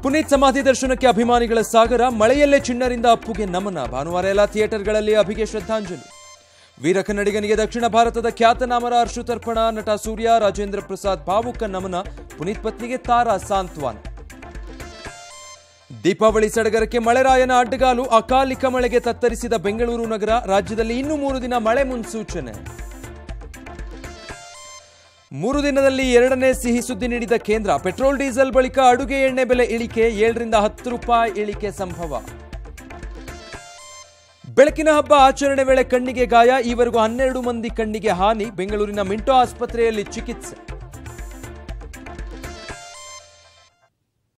ಪುನೀತ್ ಸಮಾಧಿ ದರ್ಶನಕ್ಕೆ ಅಭಿಮಾನಿಗಳ ಸಾಗರ ಮಳೆಯಲ್ಲೇ ಚಿಣ್ಣರಿಂದ ಅಪ್ಪುಗೆ ನಮನ ಭಾನುವಾರ ಎಲ್ಲ ಥಿಯೇಟರ್ಗಳಲ್ಲಿ ಅಭಿಗೆ ಶ್ರದ್ಧಾಂಜಲಿ ವೀರ ಕನ್ನಡಿಗನಿಗೆ ದಕ್ಷಿಣ ಭಾರತದ ಖ್ಯಾತನಾಮರ ಅರ್ಶುತರ್ಪಣ ನಟ ಸೂರ್ಯ ರಾಜೇಂದ್ರ ಪ್ರಸಾದ್ ಭಾವುಕ ನಮನ ಪುನೀತ್ ಪತ್ನಿಗೆ ತಾರಾ ಸಾಂತ್ವನ ದೀಪಾವಳಿ ಸಡಗರಕ್ಕೆ ಮಳೆರಾಯನ ಅಡ್ಡಗಾಲು ಅಕಾಲಿಕ ಮಳೆಗೆ ತತ್ತರಿಸಿದ ಬೆಂಗಳೂರು ನಗರ ರಾಜ್ಯದಲ್ಲಿ ಇನ್ನೂ ಮೂರು ದಿನ ಮಳೆ ಮುನ್ಸೂಚನೆ ಮೂರು ದಿನದಲ್ಲಿ ಎರಡನೇ ಸಿಹಿ ಸುದ್ದಿ ನೀಡಿದ ಕೇಂದ್ರ ಪೆಟ್ರೋಲ್ ಡೀಸೆಲ್ ಬಳಿಕ ಅಡುಗೆ ಎಣ್ಣೆ ಬೆಲೆ ಇಳಿಕೆ ಏಳರಿಂದ ಹತ್ತು ರೂಪಾಯಿ ಇಳಿಕೆ ಸಂಭವ ಬೆಳಕಿನ ಹಬ್ಬ ಆಚರಣೆ ವೇಳೆ ಕಣ್ಣಿಗೆ ಗಾಯ ಈವರೆಗೂ ಹನ್ನೆರಡು ಮಂದಿ ಕಣ್ಣಿಗೆ ಹಾನಿ ಬೆಂಗಳೂರಿನ ಮಿಂಟೋ ಆಸ್ಪತ್ರೆಯಲ್ಲಿ ಚಿಕಿತ್ಸೆ